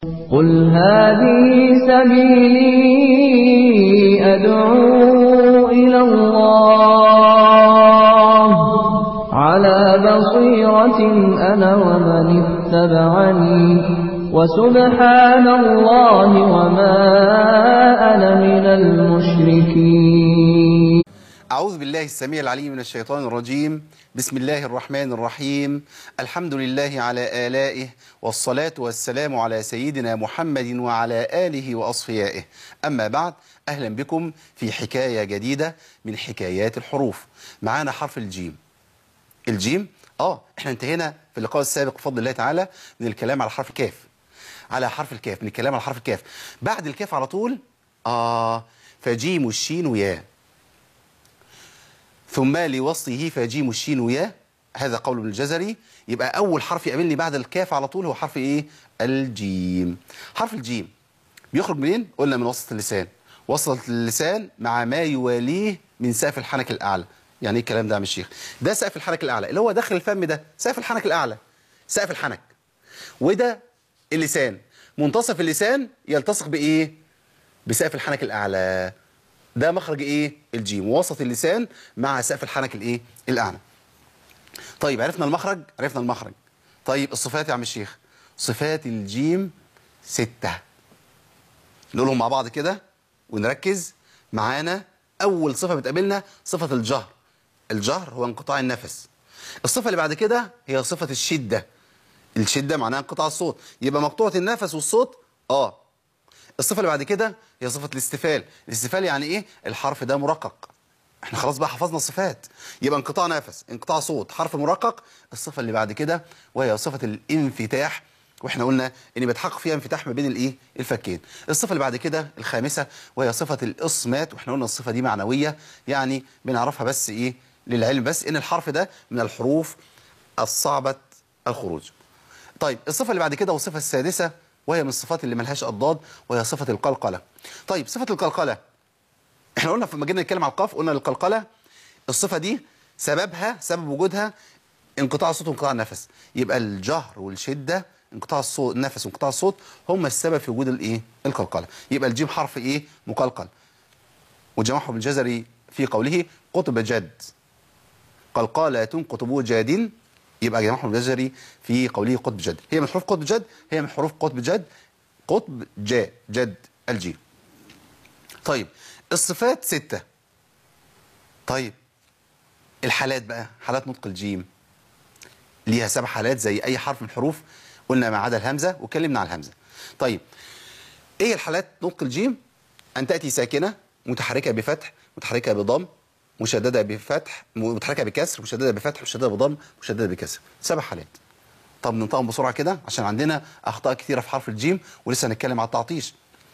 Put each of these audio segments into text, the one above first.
قل هذه سبيلي أدعو إلى الله على بصيرة أنا ومن اتبعني وسبحان الله وما أنا من المشركين أعوذ بالله السميع العليم من الشيطان الرجيم بسم الله الرحمن الرحيم الحمد لله على آلائه والصلاة والسلام على سيدنا محمد وعلى آله وأصفيائه أما بعد أهلا بكم في حكاية جديدة من حكايات الحروف معانا حرف الجيم الجيم آه إحنا انتهينا في اللقاء السابق بفضل الله تعالى من الكلام على حرف الكاف على حرف الكاف من الكلام على حرف الكاف بعد الكاف على طول آه فجيم الشين ويا ثم لوصله فجيم الشين ويا هذا قول ابن الجزري يبقى أول حرف يقابلني بعد الكاف على طول هو حرف إيه؟ الجيم حرف الجيم بيخرج منين؟ قلنا من وسط اللسان وسط اللسان مع ما يواليه من سقف الحنك الأعلى يعني ايه الكلام ده يا عم الشيخ؟ ده سقف الحنك الأعلى اللي هو داخل الفم ده سقف الحنك الأعلى سقف الحنك وده اللسان منتصف اللسان يلتصق بإيه؟ بسقف الحنك الأعلى ده مخرج ايه الجيم وسط اللسان مع سقف الحنك الايه الاعلى طيب عرفنا المخرج عرفنا المخرج طيب الصفات يا عم الشيخ صفات الجيم ستة نقولهم مع بعض كده ونركز معانا اول صفة بتقابلنا صفة الجهر الجهر هو انقطاع النفس الصفة اللي بعد كده هي صفة الشدة الشدة معناها انقطاع الصوت يبقى مقطوعة النفس والصوت اه الصفة اللي بعد كده هي صفة الاستفال الاستفال يعني ايه الحرف ده مرقق احنا خلاص بقى حفظنا الصفات يبقى انقطاع نفس انقطاع صوت حرف مرقق الصفة اللي بعد كده وهي صفة الانفتاح واحنا قلنا ان بيتحقق فيها انفتاح ما بين الايه الفكين الصفة اللي بعد كده الخامسة وهي صفة الاصمات واحنا قلنا الصفة دي معنوية يعني بنعرفها بس ايه للعلم بس ان الحرف ده من الحروف الصعبة الخروج طيب الصفة اللي بعد كده والصفة السادسة وهي من الصفات اللي ملهاش أضداد وهي صفة القلقلة طيب صفة القلقلة احنا قلنا لما جينا نتكلم على القاف قلنا القلقلة الصفة دي سببها سبب وجودها انقطاع الصوت وانقطاع النفس يبقى الجهر والشدة انقطاع الصوت النفس وانقطاع الصوت هم السبب في وجود الايه القلقلة يبقى الجيم حرف ايه مقلقل وجمعه ابن الجزري في قوله قطب جد قلقالة قطب جاد يبقى جمعه الجزري في قوله قطب جد هي من حروف قطب جد هي من حروف قطب جد قطب جا جد الجيم طيب الصفات ستة طيب الحالات بقى حالات نطق الجيم ليها سبع حالات زي أي حرف من الحروف قلنا ما عدا الهمزة واتكلمنا على الهمزة طيب ايه الحالات نطق الجيم أن تأتي ساكنة متحركة بفتح متحركة بضم مشدده بفتح متحركه بكسر مشدده بفتح مشدده بضم مشدده بكسر سبع حالات طب ننطقهم بسرعه كده عشان عندنا اخطاء كثيره في حرف الجيم ولسه هنتكلم على التعطيش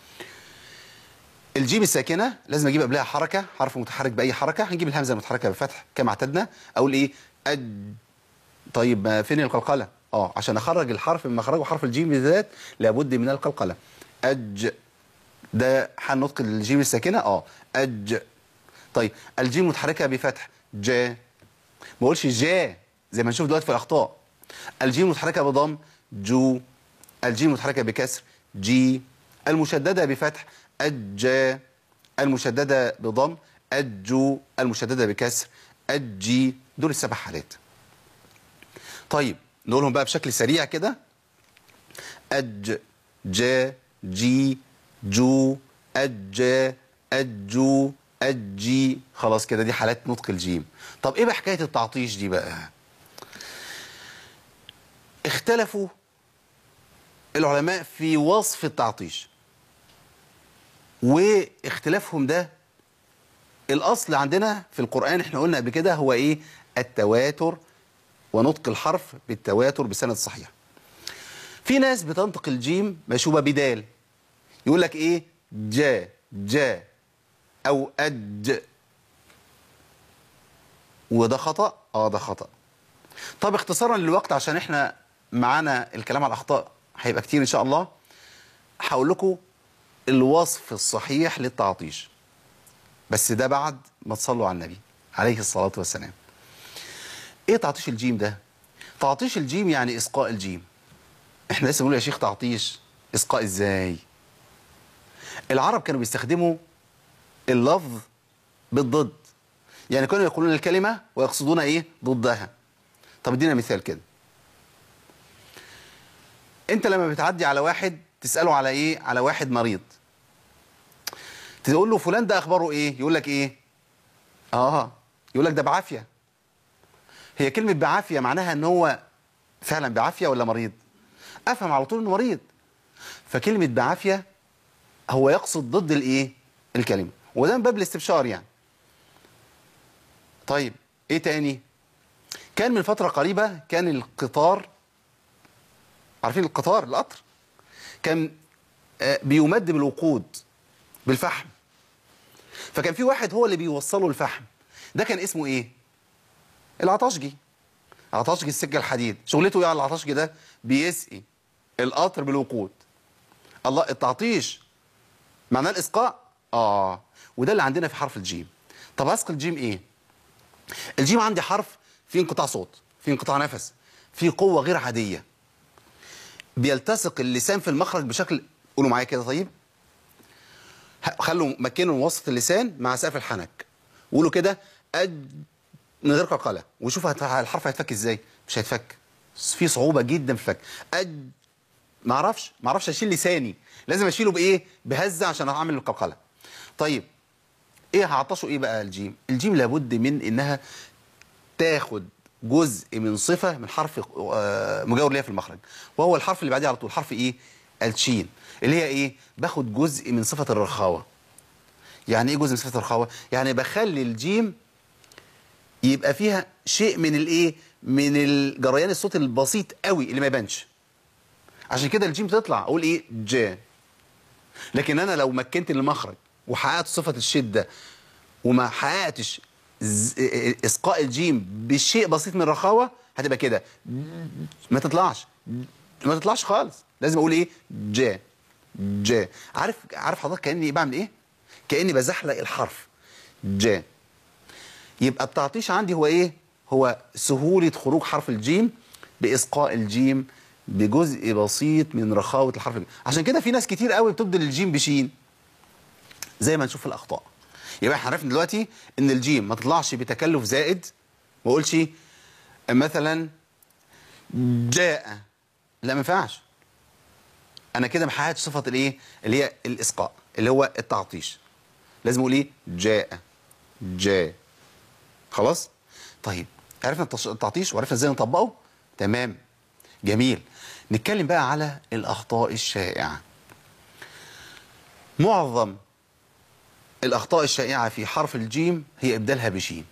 الجيم الساكنه لازم اجيب قبلها حركه حرف متحرك باي حركه هنجيب الهمزه المتحركه بفتح كما اعتدنا اقول ايه أج طيب فين القلقله اه عشان اخرج الحرف من مخرجه حرف الجيم بالذات لابد من القلقله اج ده حال نطق الجيم الساكنه اه اج طيب الجيم متحركه بفتح جا ما بقولش جا زي ما نشوف دلوقتي في الاخطاء الجيم متحركه بضم جو الجيم متحركه بكسر جي المشدده بفتح الجا المشدده بضم الجو المشدده بكسر الجي دول السبع حالات طيب نقولهم بقى بشكل سريع كده اج جا جي جو اجا الجو الجي خلاص كده دي حالات نطق الجيم طب ايه بقى حكايه التعطيش دي بقى اختلفوا العلماء في وصف التعطيش واختلافهم ده الاصل عندنا في القران احنا قلنا قبل كده هو ايه التواتر ونطق الحرف بالتواتر بسند صحيح في ناس بتنطق الجيم مشوبه بدال يقول لك ايه جا جا او اج وده خطا اه ده خطا طب اختصارا للوقت عشان احنا معانا الكلام على الاخطاء هيبقى كتير ان شاء الله هقول لكم الوصف الصحيح للتعطيش بس ده بعد ما تصلوا على النبي عليه الصلاة والسلام ايه تعطيش الجيم ده تعطيش الجيم يعني اسقاء الجيم احنا لسه بنقول يا شيخ تعطيش اسقاء ازاي العرب كانوا بيستخدموا اللفظ بالضد يعني كانوا يقولون الكلمة ويقصدون ايه ضدها طب ادينا مثال كده انت لما بتعدي على واحد تسأله على ايه على واحد مريض تقول له فلان ده اخباره ايه يقول لك ايه اه يقول لك ده بعافية هي كلمة بعافية معناها ان هو فعلا بعافية ولا مريض افهم على طول انه مريض فكلمة بعافية هو يقصد ضد الايه الكلمة وده من باب الاستبشار يعني طيب ايه تاني كان من فترة قريبة كان القطار عارفين القطار القطر كان آه، بيمد بالوقود بالفحم فكان في واحد هو اللي بيوصله الفحم ده كان اسمه ايه العطاشجي عطاشجي السكه الحديد شغلته ايه على العطاشجي ده بيسقي القطر بالوقود الله التعطيش معناه الاسقاء اه وده اللي عندنا في حرف الجيم طب اسقي الجيم ايه الجيم عندي حرف فيه انقطاع صوت فيه انقطاع نفس فيه قوه غير عاديه بيلتصق اللسان في المخرج بشكل قولوا معايا كده طيب ه- خلوا مكنوا وسط اللسان مع سقف الحنك وقولوا كده أج من غير قلقله وشوف هت- الحرف هيتفك ازاي مش هيتفك في صعوبه جدا في الفك أج ما اعرفش ما اعرفش اشيل لساني لازم اشيله بايه بهزه عشان اعمل القلقله طيب ايه هعطشه ايه بقى الجيم الجيم لابد من انها تاخد جزء من صفه من حرف آه، مجاور ليها في المخرج وهو الحرف اللي بعديه على طول حرف ايه الشين اللي هي ايه باخد جزء من صفه الرخاوه يعني ايه جزء من صفه الرخاوه يعني بخلي الجيم يبقى فيها شيء من الايه من الجريان الصوت البسيط قوي اللي ما يبانش عشان كده الجيم تطلع اقول ايه ج لكن انا لو مكنت المخرج وحققت صفه الشده وما حققتش ز- اسقاء الجيم بشيء بسيط من الرخاوه هتبقى كده ما تطلعش ما تطلعش خالص لازم اقول ايه ج ج عارف عارف حضرتك كاني بعمل ايه كاني بزحلق الحرف ج يبقى التعطيش عندي هو ايه هو سهولة خروج حرف الجيم بإسقاء الجيم بجزء بسيط من رخاوة الحرف الجيم. عشان كده في ناس كتير قوي بتبدل الجيم بشين زي ما نشوف في الأخطاء يبقى احنا عرفنا دلوقتي ان الجيم ما تطلعش بتكلف زائد ما اقولش مثلا جاء لا ما ينفعش انا كده ما حققتش صفه الايه اللي هي الاسقاء اللي هو التعطيش لازم اقول ايه جاء جاء خلاص طيب عرفنا التش- التعطيش وعرفنا ازاي نطبقه تمام جميل نتكلم بقى على الاخطاء الشائعه معظم الاخطاء الشائعه في حرف الجيم هي ابدالها بشين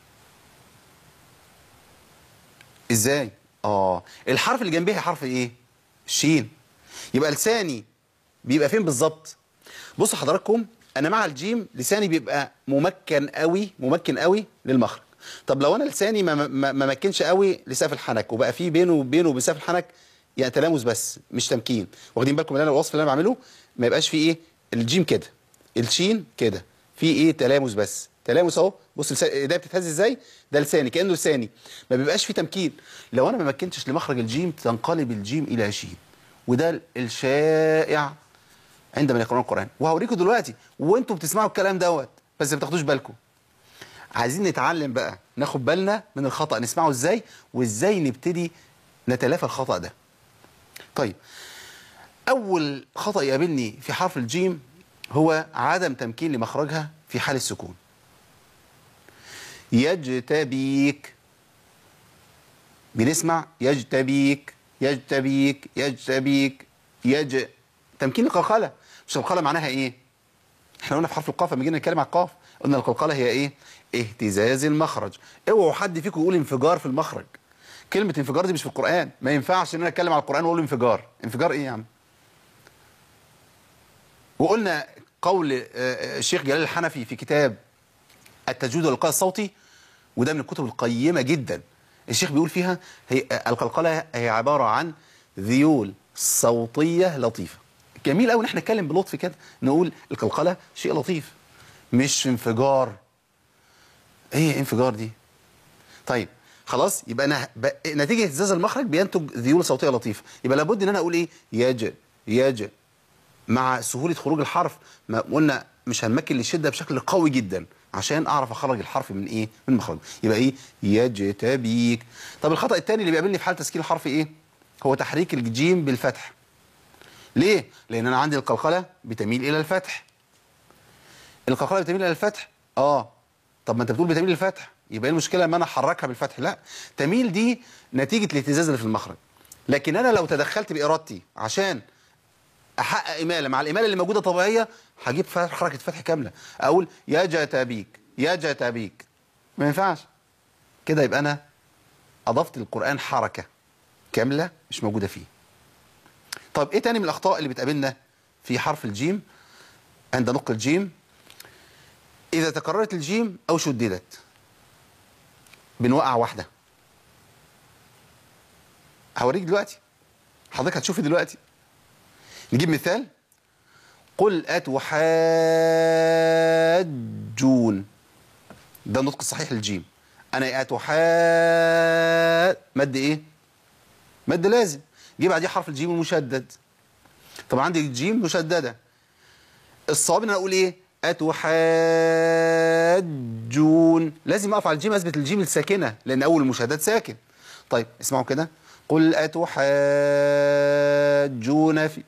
ازاي اه الحرف اللي جنبيه حرف ايه شين يبقى لساني بيبقى فين بالظبط بصوا حضراتكم انا مع الجيم لساني بيبقى ممكن قوي ممكن قوي للمخرج طب لو انا لساني ما ما ما مكنش قوي لسقف الحنك وبقى في بينه وبينه وبين سقف الحنك يعني تلامس بس مش تمكين واخدين بالكم من انا الوصف اللي انا بعمله ما يبقاش فيه ايه الجيم كده الشين كده في ايه تلامس بس تلامس اهو بص لسان ايديا بتتهز ازاي ده لساني كانه لساني ما بيبقاش فيه تمكين لو انا ما مكنتش لمخرج الجيم تنقلب الجيم الى شين وده الشائع عندما يقرؤون القرآن وهوريكم دلوقتي وانتم بتسمعوا الكلام دوت بس ما بتاخدوش بالكم عايزين نتعلم بقى ناخد بالنا من الخطأ نسمعه ازاي وازاي نبتدي نتلافى الخطأ ده طيب أول خطأ يقابلني في حرف الجيم هو عدم تمكين لمخرجها في حال السكون يجتبيك بنسمع يجتبيك يجتبيك يجتبيك يج تمكين القلقلة مش القلقلة معناها ايه احنا قلنا في حرف القاف لما جينا نتكلم على القاف قلنا القلقلة هي ايه اهتزاز المخرج اوعوا حد فيكم يقول انفجار في المخرج كلمة انفجار دي مش في القرآن ما ينفعش ان انا اتكلم على القرآن واقول انفجار انفجار ايه يا عم وقلنا قول آه، آه، الشيخ جلال الحنفي في كتاب التجويد والإلقاء الصوتي وده من الكتب القيمة جدا الشيخ بيقول فيها هي القلقلة هي عبارة عن ذيول صوتية لطيفة جميل قوي ان احنا نتكلم بلطف كده نقول القلقلة شيء لطيف مش انفجار ايه انفجار دي طيب خلاص يبقى انا ب... نتيجه اهتزاز المخرج بينتج ذيول صوتيه لطيفه يبقى لابد ان انا اقول ايه يج يج مع سهوله خروج الحرف ما قلنا مش هنمكن للشده بشكل قوي جدا عشان اعرف اخرج الحرف من ايه من مخرجه يبقى ايه يجتبيك طب الخطا الثاني اللي بيقابلني في حاله تسكين الحرف ايه هو تحريك الجيم بالفتح ليه لان انا عندي القلقله بتميل الى الفتح القلقله بتميل الى الفتح اه طب ما انت بتقول بتميل للفتح يبقى ايه المشكله لما انا احركها بالفتح لا تميل دي نتيجه الاهتزاز اللي في المخرج لكن انا لو تدخلت بارادتي عشان احقق اماله مع الاماله اللي موجوده طبيعيه هجيب ف- حركه فتح كامله اقول يا جتابيك يا جتابيك ما ينفعش كده يبقى انا اضفت للقران حركه كامله مش موجوده فيه طب ايه تاني من الاخطاء اللي بتقابلنا في حرف الجيم عند نطق الجيم اذا تكررت الجيم او شددت بنوقع واحده هوريك دلوقتي حضرتك هتشوفي دلوقتي نجيب مثال قل أتحاجون ده النطق الصحيح للجيم أنا أتحاد مد إيه؟ مد لازم جيب بعديه حرف الجيم المشدد طب عندي الجيم مشددة الصواب ان انا اقول ايه اتحاجون لازم اقف على الجيم اثبت الجيم الساكنه لان اول المشدد ساكن طيب اسمعوا كده قل اتحاجون في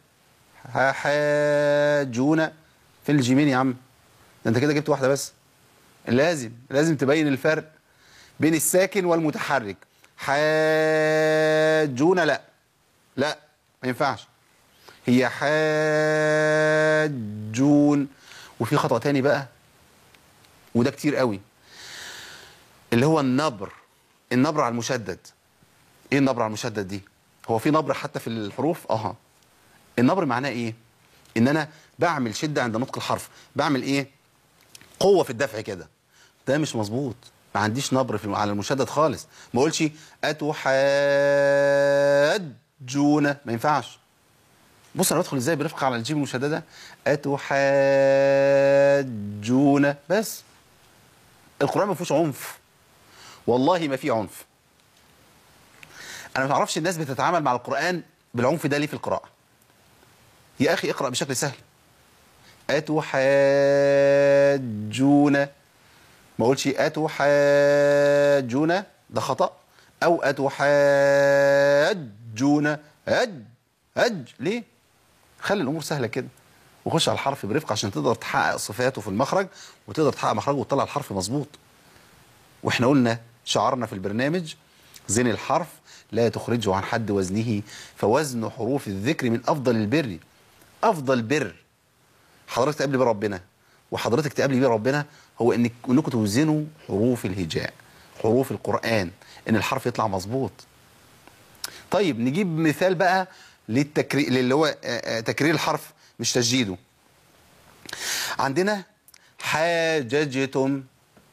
حاجون فين الجيمين يا عم ده انت كده جبت واحده بس لازم لازم تبين الفرق بين الساكن والمتحرك حاجون لا لا ما ينفعش هي حاجون وفي خطأ تاني بقى وده كتير قوي اللي هو النبر النبر على المشدد ايه النبر على المشدد دي هو في نبر حتى في الحروف اه النبر معناه ايه ان انا بعمل شده عند نطق الحرف بعمل ايه قوه في الدفع كده ده مش مظبوط ما عنديش نبر في على المشدد خالص ما اقولش اتحاجون ما ينفعش بص انا بدخل ازاي برفق على الجيم المشدده اتحاجون بس القران ما فيهوش عنف والله ما فيه عنف انا ما اعرفش الناس بتتعامل مع القران بالعنف ده ليه في القراءه يا اخي اقرا بشكل سهل اتحاجون ما اقولش اتحاجون ده خطا او اتحاجون اج اج ليه خلي الامور سهله كده وخش على الحرف برفق عشان تقدر تحقق صفاته في المخرج وتقدر تحقق مخرجه وتطلع الحرف مظبوط واحنا قلنا شعارنا في البرنامج زين الحرف لا تخرجه عن حد وزنه فوزن حروف الذكر من افضل البر افضل بر حضرتك تقابلي بيه ربنا وحضرتك تقابلي بيه ربنا هو انك انكم توزنوا حروف الهجاء حروف القران ان الحرف يطلع مظبوط طيب نجيب مثال بقى للتكرير اللي هو آه، آه، تكرير الحرف مش تشديده عندنا حاججتم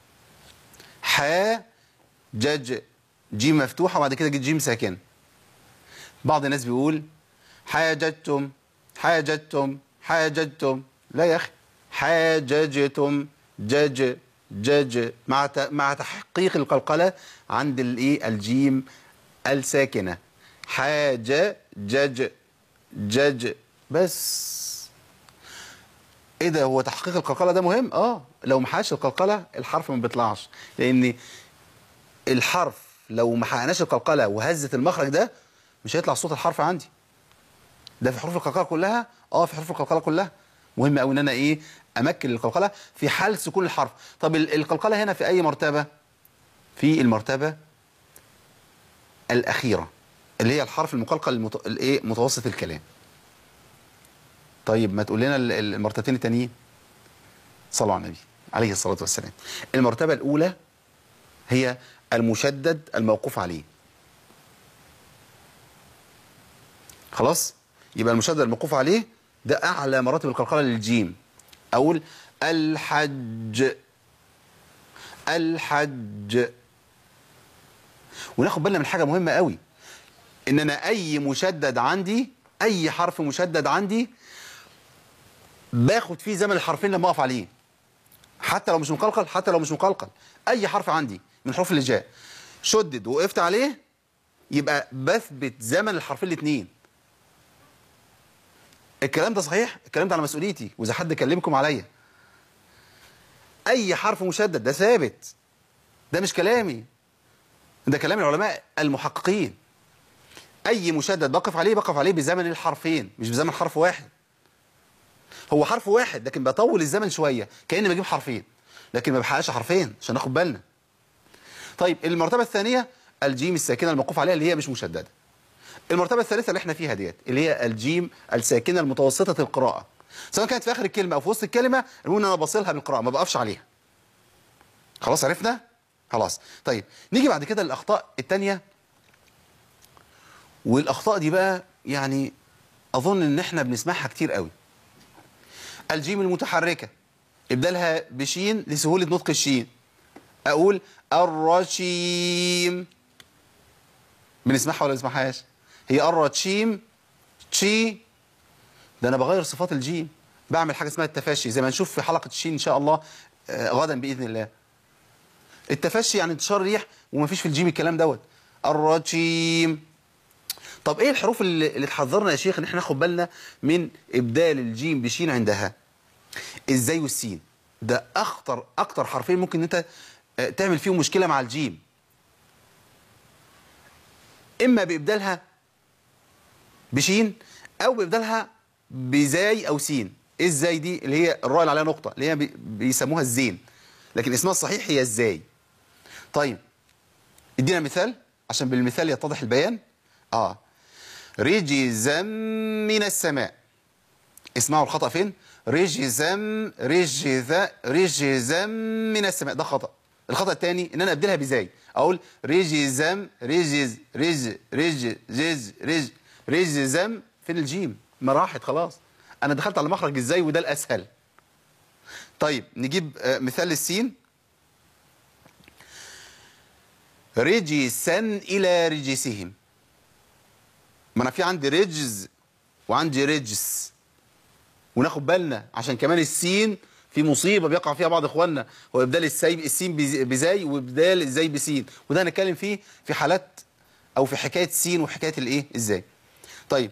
حاجج جيم مفتوحه وبعد كده جت جيم ساكنه بعض الناس بيقول حاججتم حاججتم حاججتم لا يا اخي حاججتم جج جج مع ت- مع تحقيق القلقله عند الايه الجيم الساكنه حاجه جج جج بس ايه ده هو تحقيق القلقله ده مهم اه لو ما حققش القلقله الحرف ما بيطلعش لان الحرف لو ما حققناش القلقله وهزت المخرج ده مش هيطلع صوت الحرف عندي ده في حروف القلقله كلها اه في حروف القلقله كلها مهم قوي ان انا ايه امكن القلقله في حال سكون الحرف طب ال- القلقله هنا في اي مرتبه في المرتبه الاخيره اللي هي الحرف المقلقل المت... الايه متوسط الكلام طيب ما تقول لنا ال- ال- المرتبتين التانيين صلوا على النبي عليه الصلاه والسلام المرتبه الاولى هي المشدد الموقوف عليه خلاص يبقى المشدد الموقوف عليه ده اعلى مراتب القلقله للجيم اقول الحج الحج وناخد بالنا من حاجه مهمه قوي ان انا اي مشدد عندي اي حرف مشدد عندي باخد فيه زمن الحرفين لما اقف عليه حتى لو مش مقلقل حتى لو مش مقلقل اي حرف عندي من حروف الهجاء شدد وقفت عليه يبقى بثبت زمن الحرفين الاثنين الكلام ده صحيح الكلام ده على مسؤوليتي واذا حد كلمكم عليا اي حرف مشدد ده ثابت ده مش كلامي ده كلام العلماء المحققين اي مشدد بقف عليه بقف عليه بزمن الحرفين مش بزمن حرف واحد هو حرف واحد لكن بطول الزمن شويه كاني بجيب حرفين لكن ما بحققش حرفين عشان ناخد بالنا طيب المرتبه الثانيه الجيم الساكنه الموقوف عليها اللي هي مش مشدده المرتبه الثالثه اللي احنا فيها ديت اللي هي الجيم الساكنه المتوسطه القراءه سواء كانت في اخر الكلمه او في وسط الكلمه المهم ان انا بصلها بالقراءه ما بقفش عليها خلاص عرفنا خلاص طيب نيجي بعد كده للاخطاء الثانيه والاخطاء دي بقى يعني اظن ان احنا بنسمعها كتير قوي الجيم المتحركه ابدالها بشين لسهوله نطق الشين اقول الرشيم بنسمعها ولا بنسمعهاش هي الرشيم تشي ده انا بغير صفات الجيم بعمل حاجه اسمها التفشي زي ما نشوف في حلقه الشين ان شاء الله آه، غدا باذن الله التفشي يعني انتشار ريح ومفيش في الجيم الكلام دوت الرجيم طب ايه الحروف اللي, اللي تحذرنا يا شيخ ان احنا ناخد بالنا من ابدال الجيم بشين عندها ازاي والسين ده اخطر اكتر حرفين ممكن انت آه، تعمل فيهم مشكله مع الجيم اما بابدالها بشين او بابدالها بزاي او سين ايه الزاي دي اللي هي الراء اللي عليها نقطه اللي هي بي- بيسموها الزين لكن اسمها الصحيح هي الزاي طيب ادينا مثال عشان بالمثال يتضح البيان اه رجزا من السماء اسمعوا الخطأ فين رجزا رجزا رجزا من السماء ده خطأ الخطأ الثاني ان انا ابدلها بزاي اقول رجزا رجز رج رج جز رج رجزا فين الجيم ما راحت خلاص انا دخلت على مخرج ازاي وده الاسهل طيب نجيب آه، مثال للسين رجسا الى رجسهم ما انا في عندي رجز وعندي رجس وناخد بالنا عشان كمان السين في مصيبه بيقع فيها بعض اخواننا هو ابدال السي السين بز- بزاي وابدال الزاي بسين وده هنتكلم فيه في حالات او في حكايه سين وحكايه الايه ازاي طيب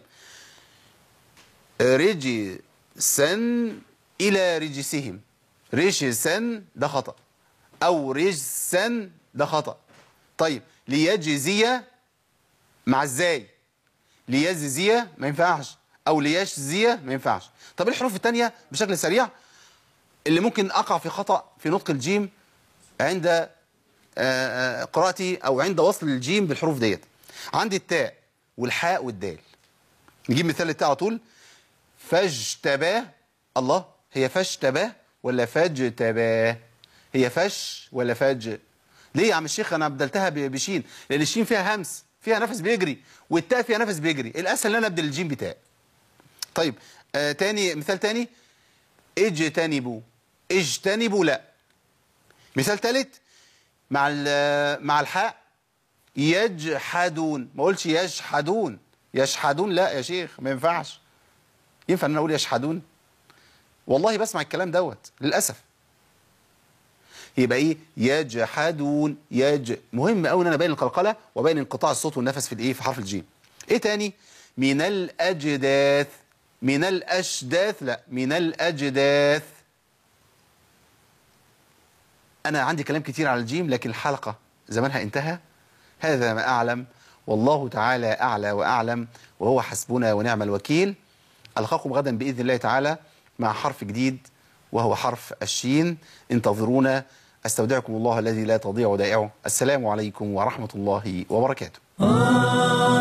رجسا الى رجسهم رجسا ده خطا او رجسا ده خطا طيب ليجزي مع ازاي ليجزي ما ينفعش او ليجزي ما ينفعش طب إيه الحروف الثانيه بشكل سريع اللي ممكن اقع في خطا في نطق الجيم عند آه، آه، قراءتي او عند وصل الجيم بالحروف ديت عندي التاء والحاء والدال نجيب مثال التاء على طول فاجتباه الله هي فاجتباه ولا فاجتباه هي فش ولا فج ليه يا عم الشيخ انا بدلتها ب- بشين لان الشين فيها همس فيها نفس بيجري والتاء فيها نفس بيجري الاسهل ان انا ابدل الجيم بتاء طيب آه تاني مثال تاني اجتنبوا اجتنبوا لا مثال ثالث مع ال- مع الحاء يجحدون ما اقولش يجحدون يشحدون لا يا شيخ ما ينفعش ينفع ان انا اقول يشحدون والله بسمع الكلام دوت للاسف يبقى ايه يجحدون يج مهم قوي ان انا ابين القلقله وابين انقطاع الصوت والنفس في الايه في حرف الجيم ايه تاني من الاجداث من الاشداث لا من الاجداث انا عندي كلام كتير على الجيم لكن الحلقه زمانها انتهى هذا ما اعلم والله تعالى اعلى واعلم وهو حسبنا ونعم الوكيل القاكم غدا باذن الله تعالى مع حرف جديد وهو حرف الشين انتظرونا استودعكم الله الذي لا تضيع ودائعه السلام عليكم ورحمه الله وبركاته